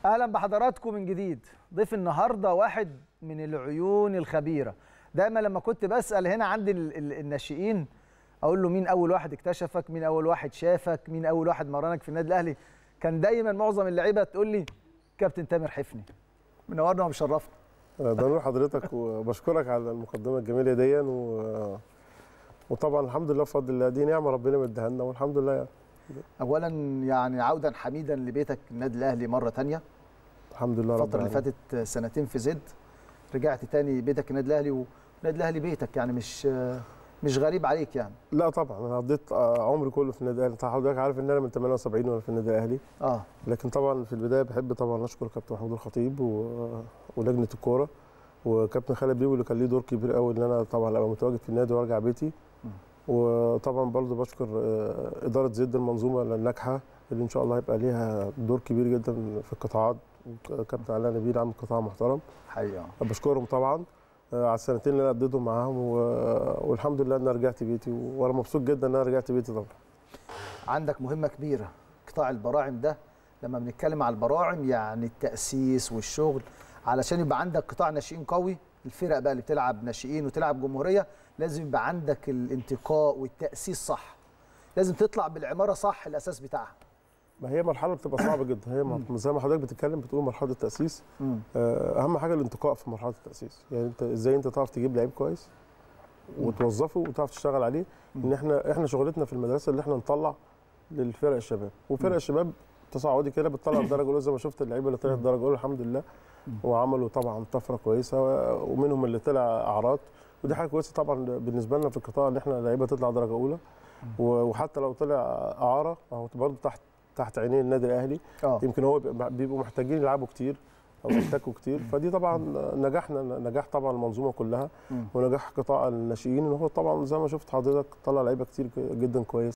اهلا بحضراتكم من جديد ضيف النهارده واحد من العيون الخبيره دايما لما كنت بسال هنا عند ال- ال- الناشئين اقول له مين اول واحد اكتشفك مين اول واحد شافك مين اول واحد مرنك في النادي الاهلي كان دايما معظم اللعيبه تقول لي كابتن تامر حفني منورنا ومشرفنا ده نور حضرتك وبشكرك على المقدمه الجميله دي و... وطبعا الحمد لله بفضل الله دي نعمه ربنا مديها لنا والحمد لله يعني. اولا يعني عودا حميدا لبيتك النادي الاهلي مره تانية الحمد لله رب الفتره اللي العالمين. فاتت سنتين في زد رجعت تاني بيتك النادي الاهلي والنادي الاهلي بيتك يعني مش مش غريب عليك يعني لا طبعا انا قضيت آه، عمري كله في النادي الاهلي طبعا حضرتك عارف ان انا من 78 وانا في النادي الاهلي اه لكن طبعا في البدايه بحب طبعا اشكر كابتن محمود الخطيب و... ولجنه الكوره وكابتن خالد بيبو اللي كان ليه دور كبير قوي ان انا طبعا ابقى متواجد في النادي وارجع بيتي م. وطبعا برضو بشكر آه، اداره زد المنظومه الناجحه اللي ان شاء الله هيبقى ليها دور كبير جدا في القطاعات وكابتن علاء نبيل عامل قطاع محترم حقيقه بشكرهم طبعا آه، على السنتين اللي انا قضيتهم معاهم و... والحمد لله ان انا رجعت بيتي وانا مبسوط جدا ان انا رجعت بيتي طبعا عندك مهمه كبيره قطاع البراعم ده لما بنتكلم على البراعم يعني التاسيس والشغل علشان يبقى عندك قطاع ناشئين قوي الفرق بقى اللي بتلعب ناشئين وتلعب جمهوريه لازم يبقى عندك الانتقاء والتاسيس صح لازم تطلع بالعماره صح الاساس بتاعها ما هي مرحله بتبقى صعبه جدا هي م- زي ما حضرتك بتتكلم بتقول مرحله التاسيس مم. آه، اهم حاجه الانتقاء في مرحله التاسيس يعني انت ازاي انت تعرف تجيب لعيب كويس وتوظفه وتعرف تشتغل عليه ان احنا احنا شغلتنا في المدرسه اللي احنا نطلع للفرق الشباب وفرق الشباب تصاعدي كده بتطلع الدرجه الاولى زي ما شفت اللعيبه اللي طلعت الدرجه الاولى الحمد لله وعملوا طبعا طفره كويسه ومنهم اللي طلع اعراض ودي حاجه كويسه طبعا بالنسبه لنا في القطاع ان احنا لعيبه تطلع درجه اولى و- وحتى لو طلع اعاره اهو برضه تحت تحت عينين النادي الاهلي اه يمكن هو بيبقى- بيبقوا محتاجين يلعبوا كتير او يحتكوا كتير فدي طبعا نجاحنا نجاح طبعا المنظومه كلها مم. ونجاح قطاع الناشئين ان هو طبعا زي ما شفت حضرتك طلع لعيبه كتير جدا كويس